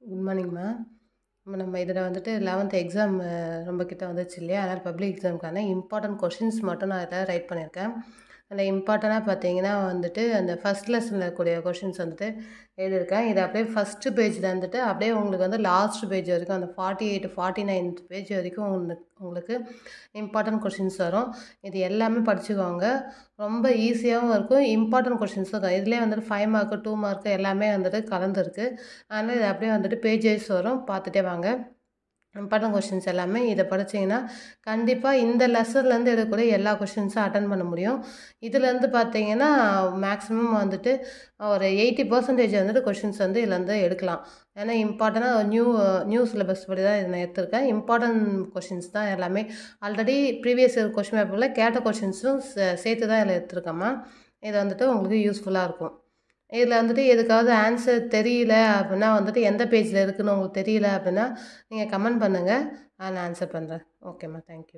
good மார்னிங்மா இப்போ நம்ம இதில் வந்துட்டு லெவன்த் எக்ஸாம் ரொம்ப கிட்ட வந்துச்சு இல்லையா அதனால் பப்ளிக் எக்ஸாமுக்கான இம்பார்ட்டன்ட் கொஷின்ஸ் மட்டும் நான் இதில் ரைட் பண்ணியிருக்கேன் அதில் இம்பார்ட்டண்ட்டாக பார்த்தீங்கன்னா வந்துட்டு அந்த ஃபஸ்ட் லெசனில் இருக்கக்கூடிய கொஷின்ஸ் வந்துட்டு எழுதியிருக்கேன் இது அப்படியே ஃபஸ்ட்டு பேஜில் வந்துட்டு அப்படியே உங்களுக்கு வந்து லாஸ்ட் பேஜ் வரைக்கும் அந்த forty eight forty ninth page வரைக்கும் உங்களுக்கு உங்களுக்கு இம்பார்ட்டன்ட் கொஷின்ஸ் வரும் இது எல்லாமே படிச்சுக்கோங்க ரொம்ப ஈஸியாகவும் இருக்கும் இம்பார்ட்டன்ட் கொஷின்ஸும் தான் இதுலேயே வந்துட்டு ஃபைவ் மார்க்கு டூ மார்க்கு எல்லாமே வந்துட்டு கலந்துருக்கு அதனால் இது அப்படியே வந்துட்டு பேஜ் வைஸ் வரும் பார்த்துட்டே வாங்க இம்பார்ட்டன்ட் கொஷின்ஸ் எல்லாமே இதை படிச்சிங்கன்னா கண்டிப்பாக இந்த லெசன்லேருந்து எடுக்கக்கூடிய எல்லா கொஷின்ஸும் அட்டன் பண்ண முடியும் இதுலேருந்து பார்த்தீங்கன்னா மேக்ஸிமம் வந்துட்டு ஒரு எயிட்டி பர்சன்டேஜ் வந்துட்டு கொஷின்ஸ் வந்து இதுலேருந்து எடுக்கலாம் ஏன்னா இம்பார்ட்டண்ட்டாக நியூ நியூ சிலபஸ் படி தான் இதை நான் எடுத்திருக்கேன் இம்பார்ட்டன்ட் கொஷின்ஸ் தான் எல்லாமே ஆல்ரெடி ப்ரீவியஸ் இயர் கொஷின் பேப்பரில் கேட்ட கொஷின்ஸும் சேர்த்து தான் இதில் எடுத்திருக்கேம்மா இது வந்துட்டு உங்களுக்கு யூஸ்ஃபுல்லாக இருக்கும் இதில் வந்துட்டு எதுக்காவது ஆன்சர் தெரியல அப்படின்னா வந்துட்டு எந்த பேஜில் இருக்குன்னு உங்களுக்கு தெரியல அப்படின்னா நீங்கள் கமெண்ட் பண்ணுங்கள் நான் ஆன்சர் பண்ணுறேன் ஓகேம்மா தேங்க்யூ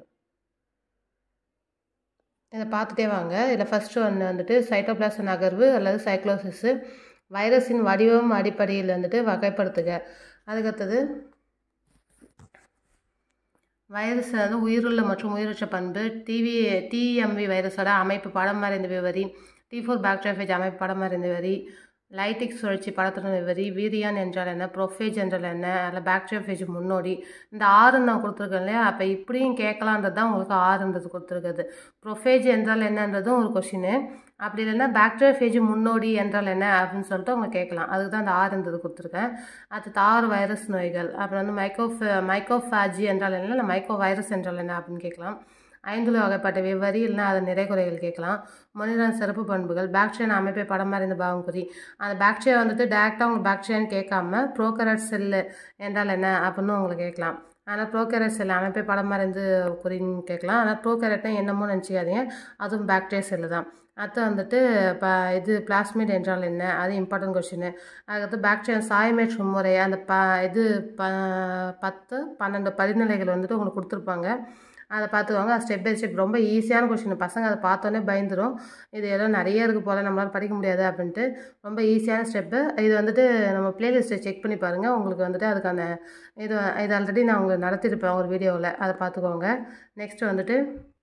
இதை பார்த்துட்டே வாங்க இதில் ஃபஸ்ட்டு ஒன்று வந்துட்டு சைட்டோபிளாச நகர்வு அல்லது சைக்ளோசிஸு வைரஸின் வடிவம் அடிப்படையில் வந்துட்டு வகைப்படுத்துக அதுக்கடுத்தது வைரஸ் வந்து உயிருள்ள மற்றும் உயிரற்ற பண்பு டிவி டிஎம்வி வைரஸோட அமைப்பு படம் மறைந்த விவரி டி ஃபோர் பாக்டீரியாஃபேஜ் அமைப்பு படம் மறைந்த விவரி லைட்டிக் சுழற்சி படத்துடன் விவரி வீரியான் என்றால் என்ன ப்ரொஃபேஜ் என்றால் என்ன அதில் பாக்டீரியாஃபேஜ் முன்னோடி இந்த ஆறு நான் கொடுத்துருக்கேன் இல்லையா அப்போ இப்படியும் கேட்கலான்றது தான் உங்களுக்கு ஆறுன்றது கொடுத்துருக்குது ப்ரொஃபேஜ் என்றால் என்னன்றதும் ஒரு கொஷினு அப்படி இல்லைன்னா பாக்டீரியாஃபேஜ் முன்னோடி என்றால் என்ன அப்படின்னு சொல்லிட்டு அவங்க கேட்கலாம் அதுக்கு தான் அந்த ஆறுன்றது கொடுத்துருக்கேன் அது தாறு வைரஸ் நோய்கள் அப்புறம் வந்து மைக்கோஃப் மைக்கோஃபாஜி என்றால் என்ன இல்லை மைக்கோ வைரஸ் என்றால் என்ன அப்படின்னு கேட்கலாம் ஐந்துல வகைப்பட்ட விவரி இல்லைனா அதன் நிறைகுறைகள் கேட்கலாம் மனிதன் சிறப்பு பண்புகள் பாக்டீரியா அமைப்பை படம் மறைந்த பாவம் குறி அந்த பாக்டீரியா வந்துட்டு டேரெக்டாக உங்களுக்கு பாக்டீரியான்னு கேட்காம ப்ரோக்கரட் செல்லு என்றால் என்ன அப்படின்னு உங்களுக்கு கேட்கலாம் ஆனால் ப்ரோக்கரட் செல் அமைப்பை படம் மறைந்து குறின்னு கேட்கலாம் ஆனால் ப்ரோக்கரட்னா என்னமோ நினச்சிக்காதீங்க அதுவும் பாக்டீரியா செல்லு தான் அடுத்து வந்துட்டு ப இது பிளாஸ்மிட் என்றால் என்ன அது இம்பார்ட்டன்ட் கொஷின் அதுக்கடுத்து பாக்டீரியா சாயமேற்று முறை அந்த ப இது ப பத்து பன்னெண்டு படிநிலைகள் வந்துட்டு உங்களுக்கு கொடுத்துருப்பாங்க அதை பார்த்துக்கோங்க அது ஸ்டெப் பை ஸ்டெப் ரொம்ப ஈஸியான கொஷின் பசங்க அதை பார்த்தோன்னே பயந்துடும் இது ஏதோ நிறைய இருக்குது போல் நம்மளால் படிக்க முடியாது அப்படின்ட்டு ரொம்ப ஈஸியான ஸ்டெப்பு இது வந்துட்டு நம்ம ப்ளேலிஸ்ட்டை செக் பண்ணி பாருங்கள் உங்களுக்கு வந்துட்டு அதுக்கான இது இது ஆல்ரெடி நான் உங்களுக்கு நடத்தியிருப்பேன் ஒரு வீடியோவில் அதை பார்த்துக்கோங்க நெக்ஸ்ட்டு வந்துட்டு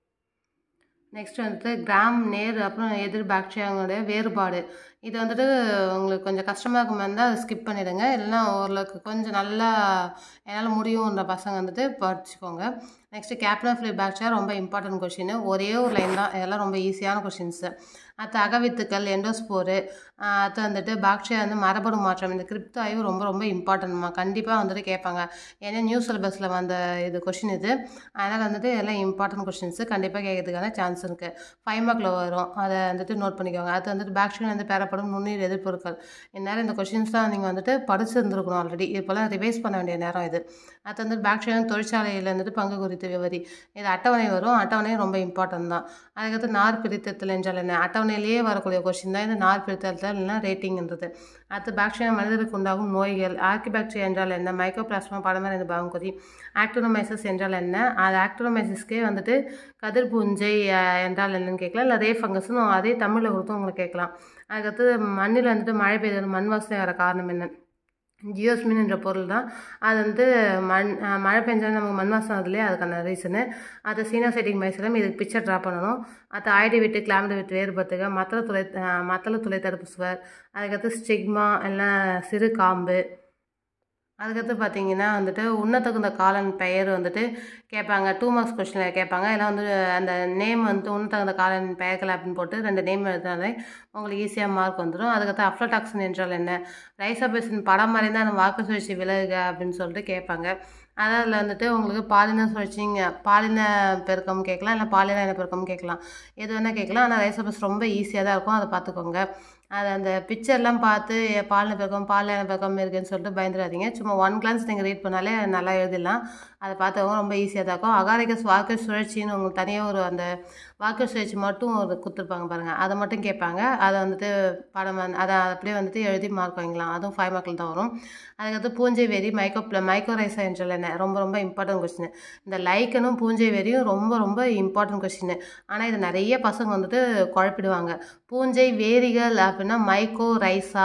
நெக்ஸ்ட் வந்துட்டு கிராம் நேர் அப்புறம் எதிர் பாக்டீரியாங்களுடைய வேறுபாடு இது வந்துட்டு உங்களுக்கு கொஞ்சம் கஷ்டமாக இருக்கும் இருந்தால் அதை ஸ்கிப் பண்ணிவிடுங்க இல்லைன்னா ஓரளவுக்கு கொஞ்சம் நல்லா என்னால் முடியுன்ற பசங்க வந்துட்டு படிச்சுக்கோங்க நெக்ஸ்ட்டு கேப்னோஃபிலி பாக்டீரியா ரொம்ப இம்பார்ட்டன்ட் கொஷின் ஒரே ஒரு லைன் தான் இதெல்லாம் ரொம்ப ஈஸியான கொஷின்ஸு அடுத்து அகவித்துக்கள் எண்டோஸ்போரு அடுத்து வந்துட்டு பாக்டீரியா வந்து மரபணு மாற்றம் இந்த கிரிப்ட் ஆய்வு ரொம்ப ரொம்ப இம்பார்ட்டன்ட்மா கண்டிப்பாக வந்துட்டு கேட்பாங்க ஏன்னா நியூ சிலபஸில் வந்த இது கொஷின் இது அதனால் வந்துட்டு எல்லாம் இம்பார்ட்டன்ட் கொஷின்ஸு கண்டிப்பாக கேட்கறதுக்கான சான்ஸ் இருக்குது ஃபைவ் மார்க்கில் வரும் அதை வந்துட்டு நோட் பண்ணிக்கோங்க அது வந்துட்டு பாக்டீரியா வந்து பெறப்படும் நுண்ணுயிர் எதிர்ப்பொருட்கள் இந்நேரம் இந்த கொஷின்ஸ் தான் நீங்கள் வந்துட்டு படிச்சிருந்துருக்கணும் ஆல்ரெடி இப்போலாம் ரிவைஸ் பண்ண வேண்டிய நேரம் இது அது வந்துட்டு பாக்டீரியா தொழிற்சாலையில் வந்துட்டு பங்கு குறித்து விவரி இது அட்டவணை வரும் அட்டவணை ரொம்ப இம்பார்ட்டன்ட் தான் அதுக்கடுத்து நார் பிரித்தல் என்றால் என்ன அட்டவணையிலேயே வரக்கூடிய கொஷின் தான் இந்த நார் பிரித்தல் இல்லைன்னா ரேட்டிங்ன்றது அடுத்து பாக்டீரியா மனிதருக்கு உண்டாகும் நோய்கள் ஆர்கிபாக்டீரியா என்றால் என்ன மைக்ரோபிளாஸ்மா படமர் இந்த பாவங்குறி ஆக்டோனோமைசஸ் என்றால் என்ன அது ஆக்டோனோமைசஸ்க்கே வந்துட்டு கதிர்பூஞ்சை என்றால் என்னன்னு கேட்கலாம் இல்லை ரே ஃபங்கஸ்னு அதே தமிழில் கொடுத்தும் உங்களுக்கு கேட்கலாம் அதுக்கடுத்து மண்ணில் வந்துட்டு மழை பெய்தது மண் வாசனை வர காரணம் என்ன ஜியோஸ்மின் என்ற பொருள் தான் அது வந்து மண் மழை பெஞ்சாலும் நமக்கு மண் வாசம் அதுலேயே அதுக்கான ரீசனு அது சீனாசைட்டிக் மைசிலம் இதுக்கு பிக்சர் ட்ரா பண்ணணும் அது ஆயிடி விட்டு கிளாமிட விட்டு வேறுபடுத்துக மத்தள துளை மத்தள துளை தடுப்பு சுவர் அதுக்கடுத்து ஸ்டிக்மா இல்லை சிறு காம்பு அதுக்கடுத்து பார்த்தீங்கன்னா வந்துட்டு உண்ணத்தகுந்த காலன் பெயர் வந்துட்டு கேட்பாங்க டூ மார்க்ஸ் கொஸ்டினில் கேட்பாங்க இல்லை வந்து அந்த நேம் வந்துட்டு உண்ணத்தகுந்த காலன் பெயர்கள் அப்படின்னு போட்டு ரெண்டு நேம் எழுதினாலே உங்களுக்கு ஈஸியாக மார்க் வந்துடும் அதுக்கடுத்து அஃப்லடாக்சன் என்றால் என்ன ரைசோபேசின் படம் மறைந்தால் அந்த வாக்கு சுழற்சி விலகுக அப்படின்னு சொல்லிட்டு கேட்பாங்க அதில் வந்துட்டு உங்களுக்கு பாலின சுழற்சிங்க பாலின பெருக்கம் கேட்கலாம் இல்லை பாலின இன பெருக்கம் கேட்கலாம் எது வேணால் கேட்கலாம் ஆனால் ரைசோபஸ் ரொம்ப ஈஸியாக தான் இருக்கும் அதை பார்த்துக்கோங்க அது அந்த பிக்சர்லாம் பார்த்து பாலின பெருக்கம் பாலின பெருக்கம் இருக்குன்னு சொல்லிட்டு பயந்துடாதீங்க சும்மா ஒன் கிளான்ஸ் நீங்கள் ரீட் பண்ணாலே நல்லா எழுதிடலாம் அதை பார்த்தவங்க ரொம்ப ஈஸியாக தான் இருக்கும் அகாரிகஸ் வாக்கு சுழற்சின்னு உங்களுக்கு தனியாக ஒரு அந்த வாக்கு சுழற்சி மட்டும் ஒரு கொடுத்துருப்பாங்க பாருங்கள் அதை மட்டும் கேட்பாங்க அதை வந்துட்டு படம் வந்து அதை அப்படியே வந்துட்டு எழுதி மார்க் வாங்கிக்கலாம் அதுவும் ஃபைவ் மார்க்கில் தான் வரும் அதுக்கடுத்து பூஞ்சை வெறி மைக்கோ மைக்கோ ரைசா என்றால் என்ன ரொம்ப ரொம்ப இம்பார்ட்டன்ட் கொஸ்டின் இந்த லைக்கனும் பூஞ்சை வெறியும் ரொம்ப ரொம்ப இம்பார்ட்டன்ட் கொஸ்டின் ஆனால் இது நிறைய பசங்க வந்துட்டு குழப்பிடுவாங்க பூஞ்சை வேரிகள் அப்படின்னா மைக்கோ ரைசா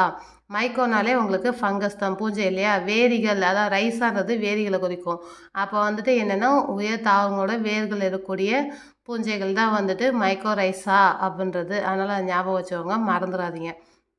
மைக்கோனாலே உங்களுக்கு ஃபங்கஸ் தான் பூஞ்சை இல்லையா வேரிகள் அதான் ரைஸான்றது வேரிகளை குறிக்கும் அப்போ வந்துட்டு என்னென்னா உயர் தாவரங்களோட வேர்கள் இருக்கக்கூடிய பூஞ்சைகள் தான் வந்துட்டு மைக்கோ ரைஸா அப்படின்றது அதனால் அதை ஞாபகம் வச்சுக்கோங்க மறந்துடாதீங்க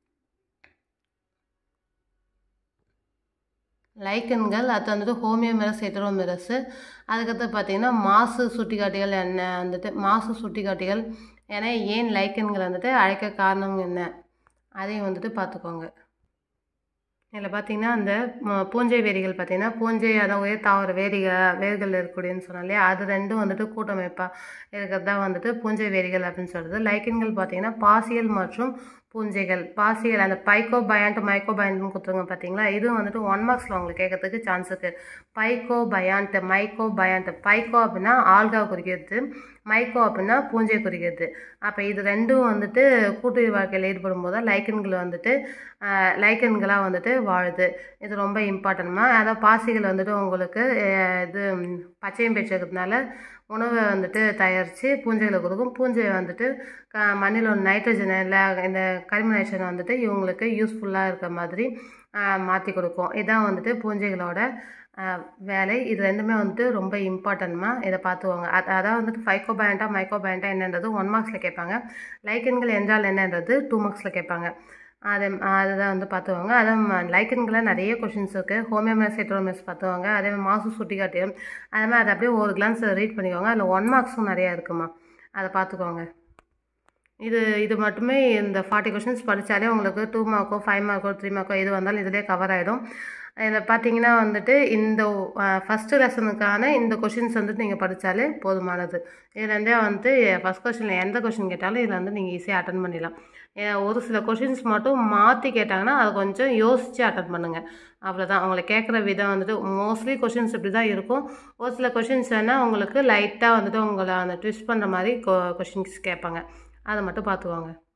லைக்கன்கள் அது வந்துட்டு ஹோமியோமெரஸ் ஹெட்டரோமெரஸ் அதுக்கடுத்து பார்த்தீங்கன்னா மாசு சுட்டிக்காட்டிகள் என்ன வந்துட்டு மாசு சுட்டிக்காட்டிகள் ஏன்னா ஏன் லைக்கன்கள் வந்துட்டு அழைக்க காரணம் என்ன அதையும் வந்துட்டு பார்த்துக்கோங்க இதில் பார்த்தீங்கன்னா அந்த ம- பூஞ்சை வேரிகள் பார்த்தீங்கன்னா பூஞ்சை அதான் உயர் தாவர வேரிகள் வேர்கள் இருக்கக்கூடியன்னு சொன்னோம் இல்லையா அது ரெண்டும் வந்துட்டு கூட்டமைப்பாக இருக்கிறது தான் வந்துட்டு பூஞ்சை வேரிகள் அப்படின்னு சொல்கிறது லைக்கன்கள் பார்த்தீங்கன்னா பாசியல் மற்றும் பூஞ்சைகள் பாசியல் அந்த பைக்கோ பயாண்ட் மைக்கோ பயாண்ட்னு கொடுத்துருங்க பார்த்தீங்களா இதுவும் வந்துட்டு ஒன் மார்க்ஸில் உங்களுக்கு கேட்கறதுக்கு சான்ஸ் இருக்குது பைக்கோ பயாண்ட் மைக்கோ பயாண்ட் பைக்கோ அப்படின்னா ஆல்கா குறிக்கிறது மைக்கோ அப்படின்னா பூஞ்சை குறிக்கிறது அப்போ இது ரெண்டும் வந்துட்டு கூட்டு வாழ்க்கையில் ஈடுபடும் போது லைக்கன்கள் வந்துட்டு லைக்கன்களாக வந்துட்டு வாழுது இது ரொம்ப இம்பார்ட்டன்ட்மா அதாவது பாசிகள் வந்துட்டு உங்களுக்கு அஹ், இது ம், பச்சையம் பெற்றிருக்கிறதுனால உணவை வந்துட்டு தயாரித்து பூஞ்சைகளை கொடுக்கும் பூஞ்சை வந்துட்டு க மண்ணில் உள்ள நைட்ரஜன் இல்லை இந்த கரிம நைட்ரஜன் வந்துட்டு இவங்களுக்கு யூஸ்ஃபுல்லாக இருக்கிற மாதிரி மாற்றி கொடுக்கும் இதான் வந்துட்டு பூஞ்சைகளோட ஆஹ், வேலை இது ரெண்டுமே வந்துட்டு ரொம்ப இம்பார்ட்டன்ட்மா இதை பார்த்துக்கோங்க அது அதாவது வந்துட்டு ஃபைக்கோபயண்டா மைக்கோபயண்டா என்னன்றது ஒன் மார்க்ஸில் கேட்பாங்க லைக்கன்கள் என்றால் என்னன்றது டூ மார்க்ஸில் கேட்பாங்க அது அதுதான் வந்து பார்த்துவாங்க அதான் லைக்கன்களில் நிறைய கொஷின்ஸ் இருக்குது ஹோமியோமேஸ் ஹெட்ரோமேஸ் பார்த்துவாங்க அதே மாதிரி மாசு சுட்டிக்காட்டியம் அதே மாதிரி அதை அப்படியே ஒரு கிளான்ஸ் ரீட் பண்ணிக்கோங்க அதில் ஒன் மார்க்ஸும் நிறையா இருக்குமா அதை பார்த்துக்கோங்க இது இது மட்டுமே இந்த ஃபார்ட்டி கொஷின்ஸ் படித்தாலே உங்களுக்கு டூ மார்க்கோ ஃபைவ் மார்க்கோ த்ரீ மார்க்கோ எது வந்தாலும் இதிலே கவர் ஆகிடும் இதில் பார்த்தீங்கன்னா வந்துட்டு இந்த ஃபஸ்ட்டு லெசனுக்கான இந்த கொஷின்ஸ் வந்துட்டு நீங்கள் படித்தாலே போதுமானது இதுலேருந்தே வந்துட்டு ஃபஸ்ட் கொஷினில் எந்த கொஷின் கேட்டாலும் இதில் வந்து நீங்கள் ஈஸியாக அட்டன் பண்ணிடலாம் ஏன் ஒரு சில கொஷின்ஸ் மட்டும் மாற்றி கேட்டாங்கன்னா அதை கொஞ்சம் யோசித்து அட்டன் பண்ணுங்கள் அவ்வளோதான் அவங்களை கேட்குற விதம் வந்துட்டு மோஸ்ட்லி கொஷின்ஸ் இப்படி தான் இருக்கும் ஒரு சில கொஷின்ஸ் வேணால் உங்களுக்கு லைட்டாக வந்துட்டு உங்களை அந்த ட்விஸ்ட் பண்ணுற மாதிரி கொ கொஷின்ஸ் கேட்பாங்க அதை மட்டும் பார்த்துக்கோங்க